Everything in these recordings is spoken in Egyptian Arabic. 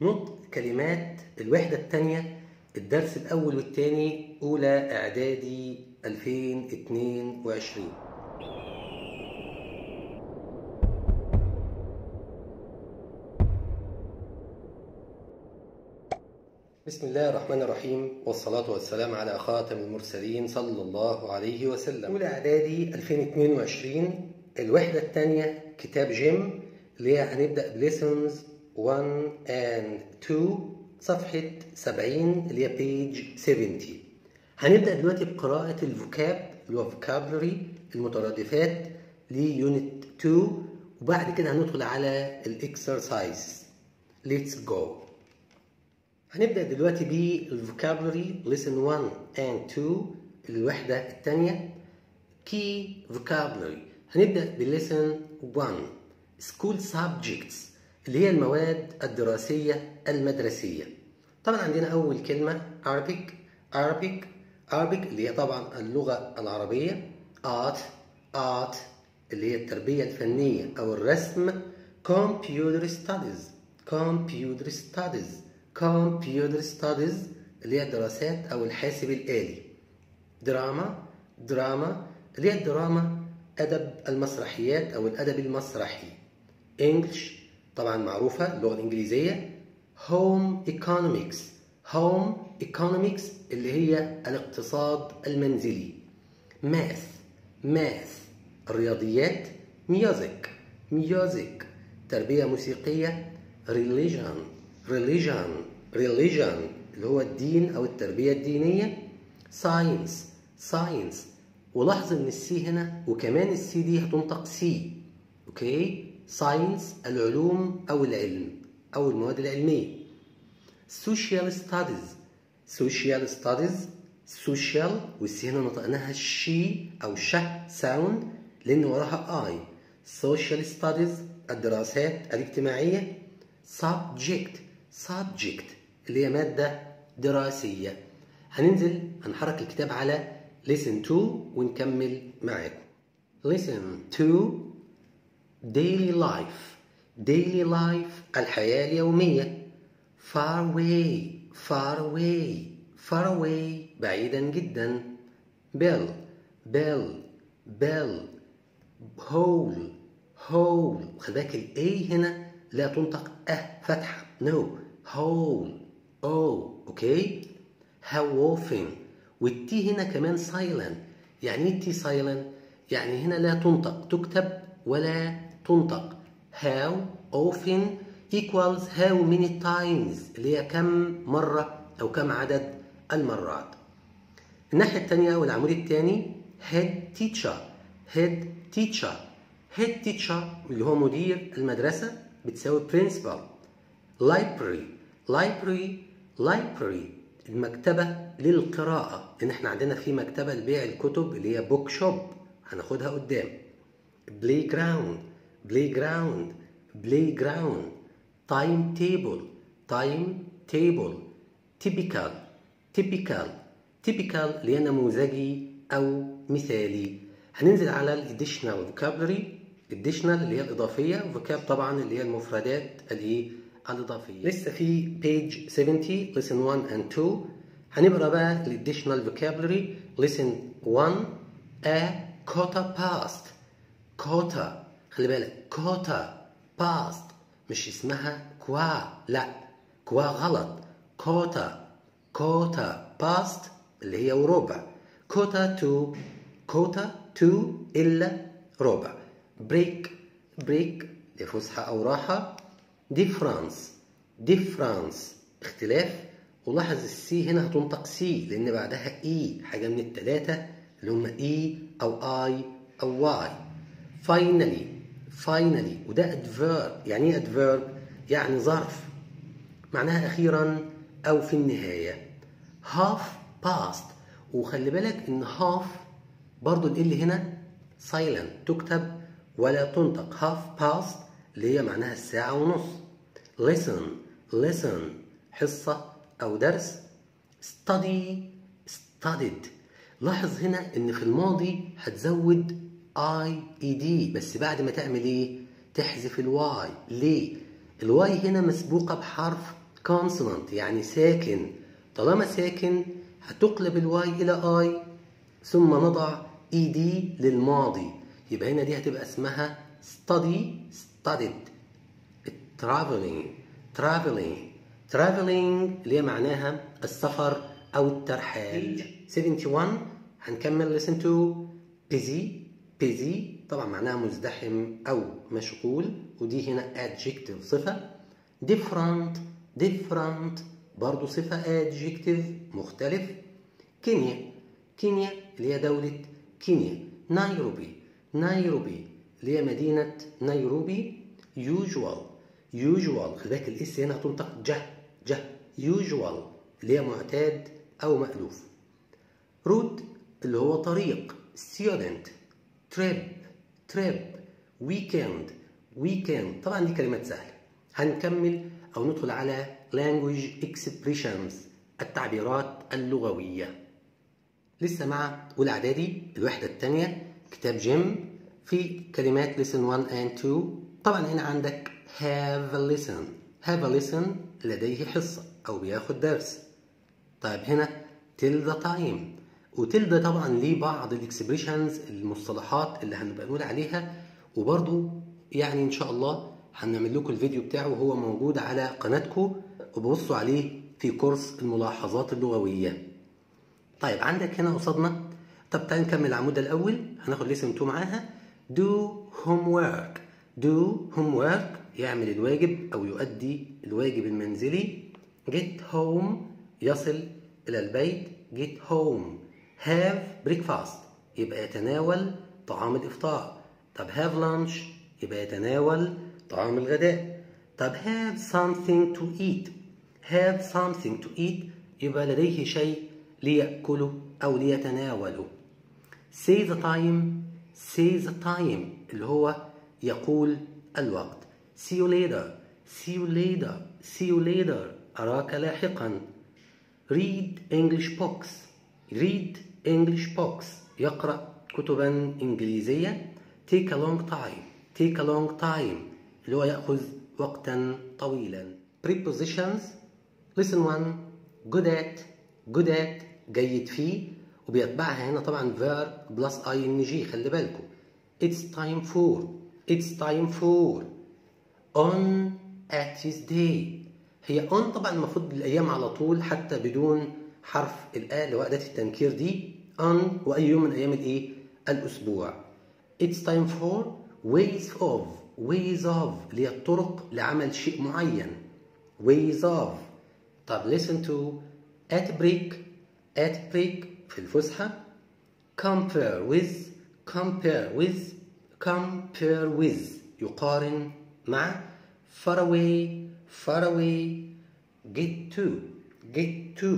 نطق كلمات الوحدة الثانية الدرس الأول والثاني أولى إعدادي 2022 بسم الله الرحمن الرحيم والصلاة والسلام على خاتم المرسلين صلى الله عليه وسلم أولى إعدادي 2022 الوحدة الثانية كتاب جيم اللي هي هنبدأ بليسونز 1 and 2 صفحة 70 اللي هي بيج 70 هنبدأ دلوقتي بقراءة الفوكاب اللي هو vocabulary المترادفات ليونت 2 وبعد كده هندخل على الاكسرسايز Let's go هنبدأ دلوقتي بالفوكابولري lesson 1 and 2 الوحدة الثانية key vocabulary هنبدأ بالليسن 1 school subjects اللي هي المواد الدراسية المدرسية طبعا عندنا أول كلمة Arabic Arabic Arabic اللي هي طبعا اللغة العربية art art اللي هي التربية الفنية أو الرسم computer studies computer studies computer studies اللي هي الدراسات أو الحاسب الآلي دراما دراما اللي هي الدراما أدب المسرحيات أو الأدب المسرحي English طبعا معروفة اللغة الإنجليزية Home Economics Home Economics اللي هي الاقتصاد المنزلي Math Math الرياضيات Music Music تربية موسيقية Religion Religion Religion اللي هو الدين أو التربية الدينية Science Science ولاحظ ان السي هنا وكمان السي دي هتنطق سي اوكي ساينس العلوم او العلم او المواد العلميه سوشيال ستاديز سوشيال ستاديز سوشيال والسي هنا نطقناها الشي او شه ساوند لان وراها اي سوشيال ستاديز الدراسات الاجتماعيه subject subject اللي هي ماده دراسيه هننزل هنحرك الكتاب على listen to ونكمل معاكم listen to daily life daily life الحياة اليومية far away far away far away بعيدا جدا bell bell bell hole hole خلي بالك الاي هنا لا تنطق اه فتحة no hole oh اوكي how often والتي هنا كمان سايلنت يعني ايه تي سايلنت يعني هنا لا تنطق تكتب ولا تنطق how often equals how many times اللي هي كم مرة أو كم عدد المرات الناحية الثانية والعمود الثاني head teacher head teacher head teacher اللي هو مدير المدرسة بتساوي principal library library library المكتبة للقراءة لأن احنا عندنا في مكتبة لبيع الكتب اللي هي بوك شوب هناخدها قدام بلاي جراوند بلاي جراوند بلاي جراوند تايم تيبل تايم تيبل تيبيكال تيبيكال تيبيكال اللي هي نموذجي أو مثالي هننزل على الاديشنال فوكابلري الاديشنال اللي هي الإضافية فوكاب طبعا اللي هي المفردات الايه الإضافية لسه في بيج 70 lesson 1 and 2 هنقرا بقى الاديشنال فوكابلري lesson 1 a quota past quota خلي بالك quota past مش اسمها كوا لا كوا غلط quota quota past اللي هي وربع quota to quota to إلا ربع break break دي فسحة أو راحة ديفرانس ديفرانس اختلاف ولاحظ السي هنا هتنطق سي لان بعدها اي حاجه من الثلاثه اللي هم اي او اي او واي فاينلي فاينلي وده ادفيرب يعني ايه ادفيرب يعني ظرف معناها اخيرا او في النهايه هاف باست وخلي بالك ان هاف برضو ال هنا سايلنت تكتب ولا تنطق هاف باست اللي هي معناها الساعه ونص listen listen حصة أو درس study studied لاحظ هنا إن في الماضي هتزود اي اي دي بس بعد ما تعمل ايه تحذف الواي ليه الواي هنا مسبوقة بحرف consonant يعني ساكن طالما ساكن هتقلب الواي إلى آي ثم نضع اي دي للماضي يبقى هنا دي هتبقى اسمها study studied traveling traveling traveling اللي هي معناها السفر او الترحال 71 هنكمل listen to busy busy طبعا معناها مزدحم او مشغول ودي هنا adjective صفه different different برضو صفه adjective مختلف كينيا كينيا اللي هي دولة كينيا نيروبي نيروبي اللي هي مدينة نيروبي usual usual خلي بالك الاس هنا هتنطق جه جه usual اللي هي معتاد أو مألوف رود اللي هو طريق student trip trip weekend weekend طبعا دي كلمات سهلة هنكمل أو ندخل على language expressions التعبيرات اللغوية لسه مع أولى إعدادي الوحدة الثانية كتاب جيم في كلمات listen 1 and 2 طبعا هنا عندك have a listen have a listen لديه حصة أو بياخد درس طيب هنا till the time وتل ده طبعا ليه بعض الاكسبريشنز المصطلحات اللي هنبقى نقول عليها وبرضو يعني ان شاء الله هنعمل لكم الفيديو بتاعه وهو موجود على قناتكم وببصوا عليه في كورس الملاحظات اللغويه طيب عندك هنا قصادنا طب تعالى نكمل العمود الاول هناخد ليسن 2 معاها do homework do homework يعمل الواجب او يؤدي الواجب المنزلي get home يصل الى البيت get home have breakfast يبقى يتناول طعام الافطار طب have lunch يبقى يتناول طعام الغداء طب have something to eat have something to eat يبقى لديه شيء ليأكله أو ليتناوله say the time say the time اللي هو يقول الوقت see you later see you later see you later أراك لاحقا read English books read English books يقرأ كتبا إنجليزية take a long time take a long time اللي هو يأخذ وقتا طويلا prepositions listen one good at good at جيد فيه وبيتبعها هنا طبعا verb plus ing خلي بالكم it's time for it's time for on at his day هي on طبعا المفروض الايام على طول حتى بدون حرف الآ اللي هو أداة التنكير دي on وأي يوم من أيام الإيه؟ الأسبوع. It's time for ways of ways of اللي هي الطرق لعمل شيء معين. ways of طب listen to at break at break في الفسحة compare with compare with compare with يقارن مع far away far away get to get to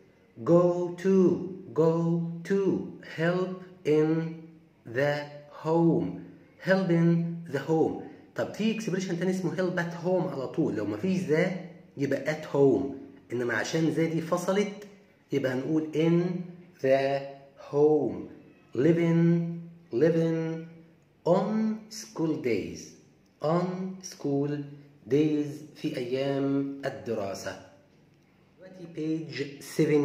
go to go to help in the home help in the home طب في اكسبريشن تاني اسمه help at home على طول لو مفيش ذا يبقى at home انما عشان ذا دي فصلت يبقى هنقول in the home living living on school days on school days في أيام الدراسة دلوقتي page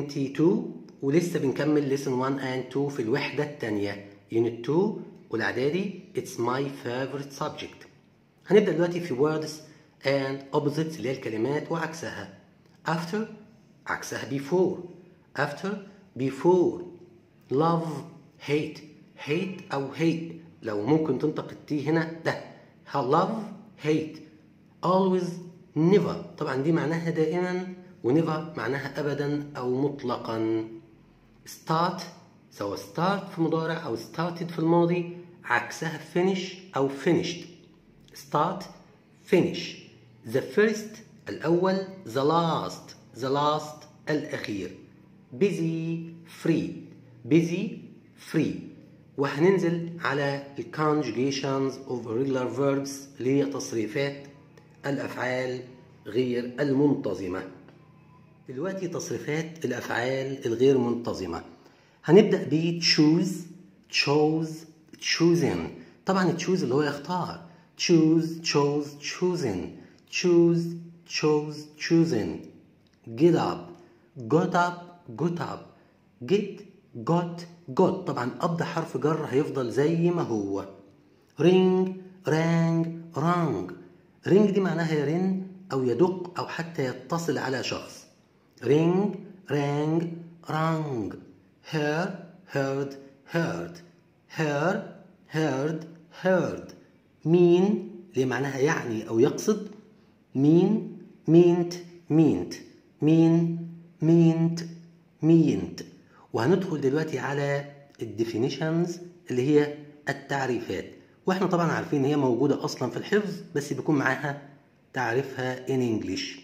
72 ولسه بنكمل lesson 1 and 2 في الوحدة الثانية unit 2 والإعدادي it's my favorite subject هنبدأ دلوقتي في words and opposites اللي هي الكلمات وعكسها after عكسها before after before love hate hate أو hate لو ممكن تنطق التي هنا ده love hate always never طبعا دي معناها دائما ونيفر معناها ابدا او مطلقا start سواء start في مضارع او started في الماضي عكسها finish او finished start finish the first الاول the last the last الاخير busy free busy free وهننزل على ال conjugations of irregular verbs اللي هي تصريفات الأفعال غير المنتظمة دلوقتي تصريفات الأفعال الغير منتظمة هنبدأ ب choose chose chosen طبعا choose اللي هو يختار choose chose chosen choose chose chosen get up got up got up get got got طبعا up ده حرف جر هيفضل زي ما هو ring rang rang ring دي معناها يرن أو يدق أو حتى يتصل على شخص ring rang rang hear heard heard hear heard heard mean اللي معناها يعني أو يقصد mean meant meant mean meant meant وهندخل دلوقتي على الديفينيشنز اللي هي التعريفات واحنا طبعا عارفين ان هي موجودة اصلا في الحفظ بس بيكون معاها تعريفها in English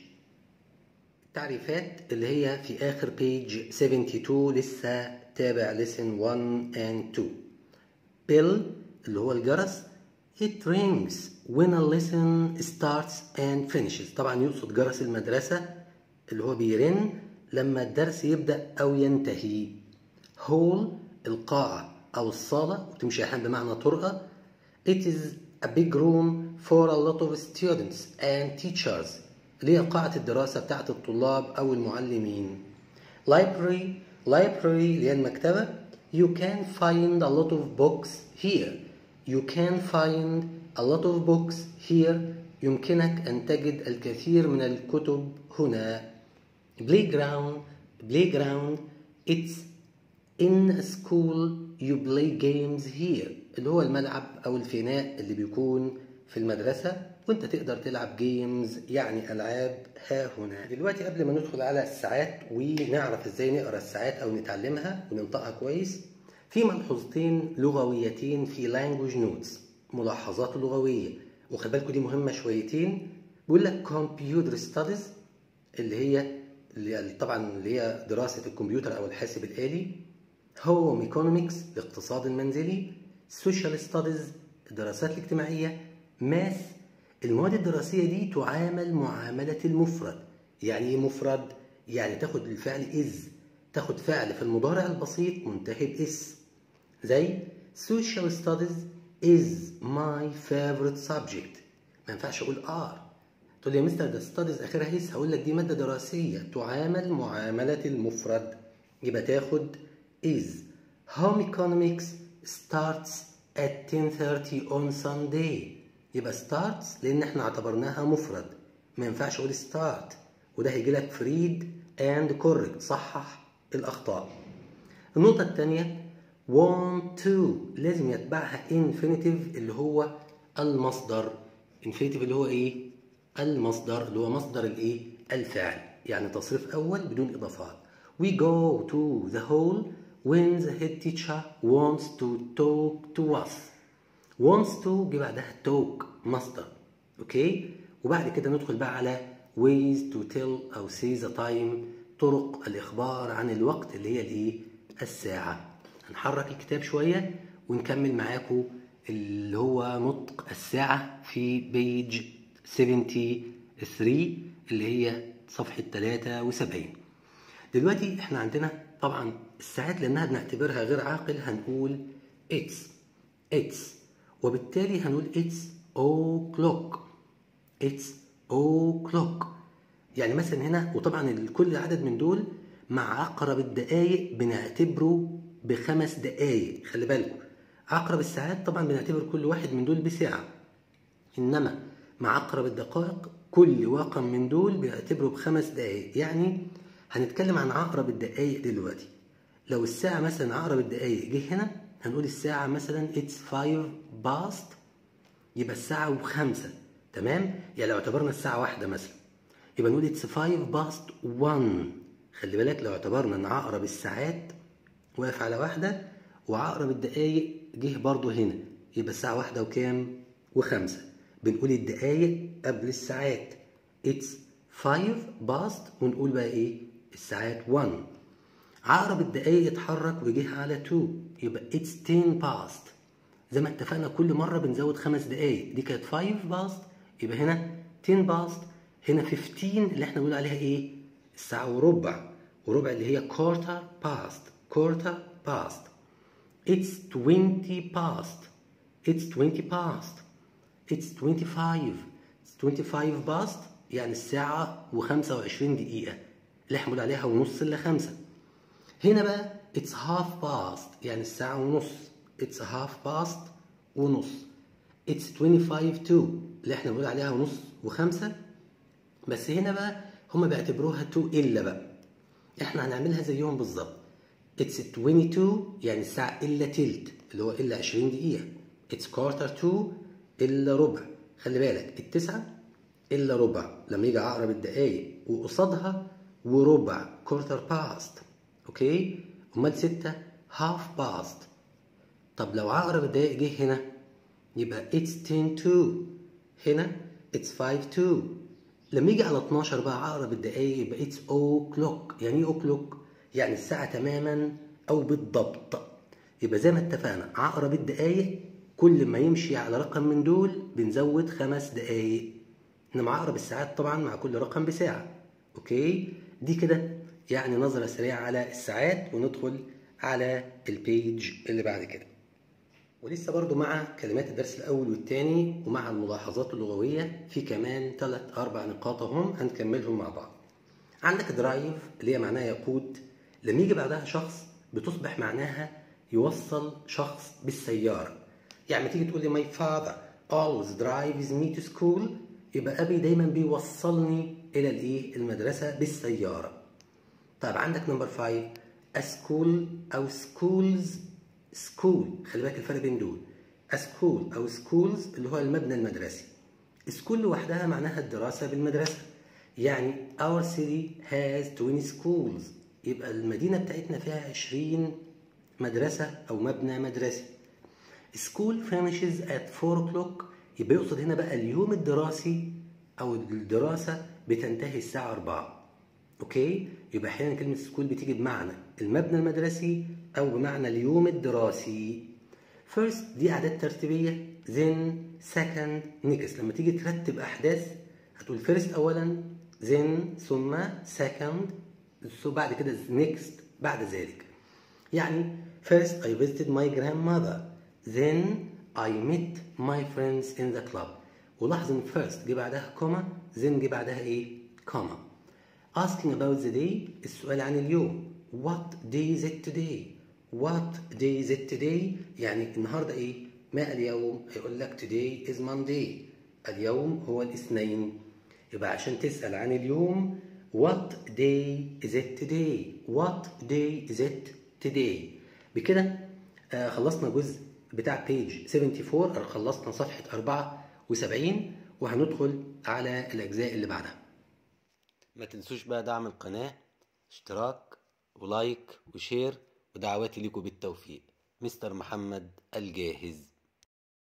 التعريفات اللي هي في اخر page 72 لسه تابع lesson 1 and 2 bell اللي هو الجرس it rings when a lesson starts and finishes طبعا يقصد جرس المدرسة اللي هو بيرن لما الدرس يبدأ أو ينتهي hall القاعة أو الصالة وتمشي أحيانا بمعنى طرقة it is a big room for a lot of students and teachers اللي هي قاعة الدراسة بتاعت الطلاب أو المعلمين library library اللي هي المكتبة you can find a lot of books here you can find a lot of books here يمكنك أن تجد الكثير من الكتب هنا playground playground it's in a school you play games here اللي هو الملعب أو الفناء اللي بيكون في المدرسة وانت تقدر تلعب جيمز يعني ألعاب ها هنا دلوقتي قبل ما ندخل على الساعات ونعرف ازاي نقرا الساعات أو نتعلمها وننطقها كويس في ملحوظتين لغويتين في language notes ملاحظات لغوية وخلي بالكم دي مهمة شويتين بيقول لك computer studies اللي هي اللي طبعا اللي هي دراسة الكمبيوتر أو الحاسب الآلي هوم ايكونومكس الاقتصاد المنزلي سوشيال ستاديز الدراسات الاجتماعية ماث المواد الدراسية دي تعامل معاملة المفرد يعني ايه مفرد؟ يعني تاخد الفعل إز تاخد فعل في المضارع البسيط منتهي بإس زي social studies is my favorite subject ما ينفعش أقول are تقول لي يا مستر ده ستاديز اخرها هيس هقول لك دي ماده دراسيه تعامل معامله المفرد يبقى تاخد is home economics starts at 10:30 on Sunday يبقى starts لان احنا اعتبرناها مفرد ما ينفعش اقول start وده هيجي لك فريد and correct صحح الاخطاء النقطه الثانيه want to لازم يتبعها infinitive اللي هو المصدر infinitive اللي هو ايه المصدر اللي هو مصدر الايه الفعل يعني تصريف اول بدون اضافات we go to the hall when the head teacher wants to talk to us wants to جه بعدها talk مصدر اوكي وبعد كده ندخل بقى على ways to tell او say the time طرق الاخبار عن الوقت اللي هي الايه الساعه هنحرك الكتاب شويه ونكمل معاكم اللي هو نطق الساعه في بيج 73 اللي هي صفحة 73 دلوقتي احنا عندنا طبعا الساعات لانها بنعتبرها غير عاقل هنقول it's it's وبالتالي هنقول it's o'clock it's o'clock يعني مثلا هنا وطبعا كل عدد من دول مع عقرب الدقايق بنعتبره بخمس دقايق خلي بالكم عقرب الساعات طبعا بنعتبر كل واحد من دول بساعة إنما مع عقرب الدقائق كل رقم من دول بيعتبره بخمس دقايق يعني هنتكلم عن عقرب الدقايق دلوقتي لو الساعة مثلا عقرب الدقايق جه هنا هنقول الساعة مثلا it's five past يبقى الساعة وخمسة تمام يعني لو اعتبرنا الساعة واحدة مثلا يبقى نقول it's five past one خلي بالك لو اعتبرنا ان عقرب الساعات واقف على واحدة وعقرب الدقايق جه برضو هنا يبقى الساعة واحدة وكام وخمسة بنقول الدقايق قبل الساعات it's five past ونقول بقى ايه الساعات 1 عقرب الدقايق اتحرك وجه على 2 يبقى it's 10 past زي ما اتفقنا كل مرة بنزود خمس دقايق دي كانت 5 past يبقى هنا 10 past هنا 15 اللي احنا بنقول عليها ايه الساعة وربع وربع اللي هي quarter past quarter past it's 20 past it's 20 past it's 25 it's 25 past يعني الساعة و25 دقيقة اللي احنا بنقول عليها ونص إلا خمسة هنا بقى it's half past يعني الساعة ونص it's half past ونص it's 25 to اللي احنا بنقول عليها ونص وخمسة بس هنا بقى هما بيعتبروها تو إلا بقى احنا هنعملها زيهم بالظبط it's 22 يعني الساعة إلا تلت اللي هو إلا 20 دقيقة it's quarter to إلا ربع خلي بالك التسعة إلا ربع لما يجي عقرب الدقايق وقصادها وربع quarter past أوكي أمال ستة half past طب لو عقرب الدقايق جه هنا يبقى it's 10 to هنا it's 5 to لما يجي على 12 بقى عقرب الدقايق يبقى it's o'clock يعني ايه o'clock؟ يعني الساعة تماما أو بالضبط يبقى زي ما اتفقنا عقرب الدقايق كل ما يمشي على رقم من دول بنزود خمس دقايق انما عقرب الساعات طبعا مع كل رقم بساعة اوكي دي كده يعني نظرة سريعة على الساعات وندخل على البيج اللي بعد كده ولسه برضو مع كلمات الدرس الأول والثاني ومع الملاحظات اللغوية في كمان ثلاث أربع نقاط هم هنكملهم مع بعض عندك درايف اللي هي معناها يقود لما يجي بعدها شخص بتصبح معناها يوصل شخص بالسيارة يعني تيجي تقول لي my father always drives me to school يبقى أبي دايما بيوصلني إلى الإيه المدرسة بالسيارة طيب عندك نمبر 5 a school أو schools school خلي بالك الفرق بين دول a school أو schools اللي هو المبنى المدرسي سكول لوحدها معناها الدراسة بالمدرسة يعني our city has 20 schools يبقى المدينة بتاعتنا فيها 20 مدرسة أو مبنى مدرسي school finishes at 4 o'clock يبقى يقصد هنا بقى اليوم الدراسي أو الدراسة بتنتهي الساعة 4 أوكي يبقى أحيانا كلمة سكول بتيجي بمعنى المبنى المدرسي أو بمعنى اليوم الدراسي first دي أعداد ترتيبية then second next لما تيجي ترتب أحداث هتقول first أولا then ثم second ثم بعد كده next بعد ذلك يعني first I visited my grandmother then I met my friends in the club ولاحظ ان first جه بعدها كوما then جه بعدها ايه كوما asking about the day السؤال عن اليوم what day is it today what day is it today يعني النهارده ايه ما اليوم هيقول لك today is Monday اليوم هو الاثنين يبقى عشان تسأل عن اليوم what day is it today what day is it today بكده آه خلصنا جزء بتاع بيج 74 أو خلصنا صفحة 74 وهندخل على الأجزاء اللي بعدها ما تنسوش بقى دعم القناة اشتراك ولايك وشير ودعواتي لكم بالتوفيق مستر محمد الجاهز